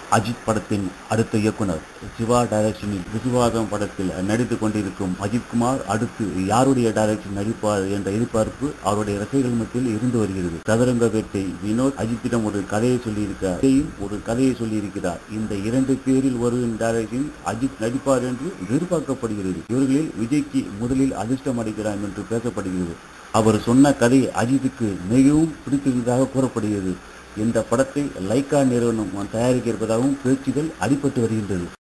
அஜித் படத்தின் அடுத்த இயக்குனர் சிவா டைரக்ஷனில் விசுவாசம் படத்தில் நடித்துக் கொண்டிருக்கும் அஜித் குமார் அடுத்து யாருடைய டைரக்ஷன் நடிப்பார் என்ற எதிர்பார்ப்பு அவருடைய ரசிகர்கள் மத்தியில் இருந்து வருகிறது சதுரங்க வேட்டை வினோத் அஜித்திடம் ஒரு கதையை சொல்லியிருக்கார் விஜயும் ஒரு கதையை சொல்லியிருக்கிறார் இந்த இரண்டு பேரில் ஒருவரின் டைரக்ஷன் அஜித் நடிப்பார் என்று எதிர்பார்க்கப்படுகிறது இவர்களில் விஜய்க்கு முதலில் அதிர்ஷ்டம் அடைக்கிறார் என்று பேசப்படுகிறது அவர் சொன்ன கதை அஜித்துக்கு மிகவும் பிடித்திருந்ததாக கூறப்படுகிறது இந்த படத்தை லைக்கா நிறுவனம் தயாரிக்க இருப்பதாகவும் பேச்சுகள் அடிபட்டு வருகின்றது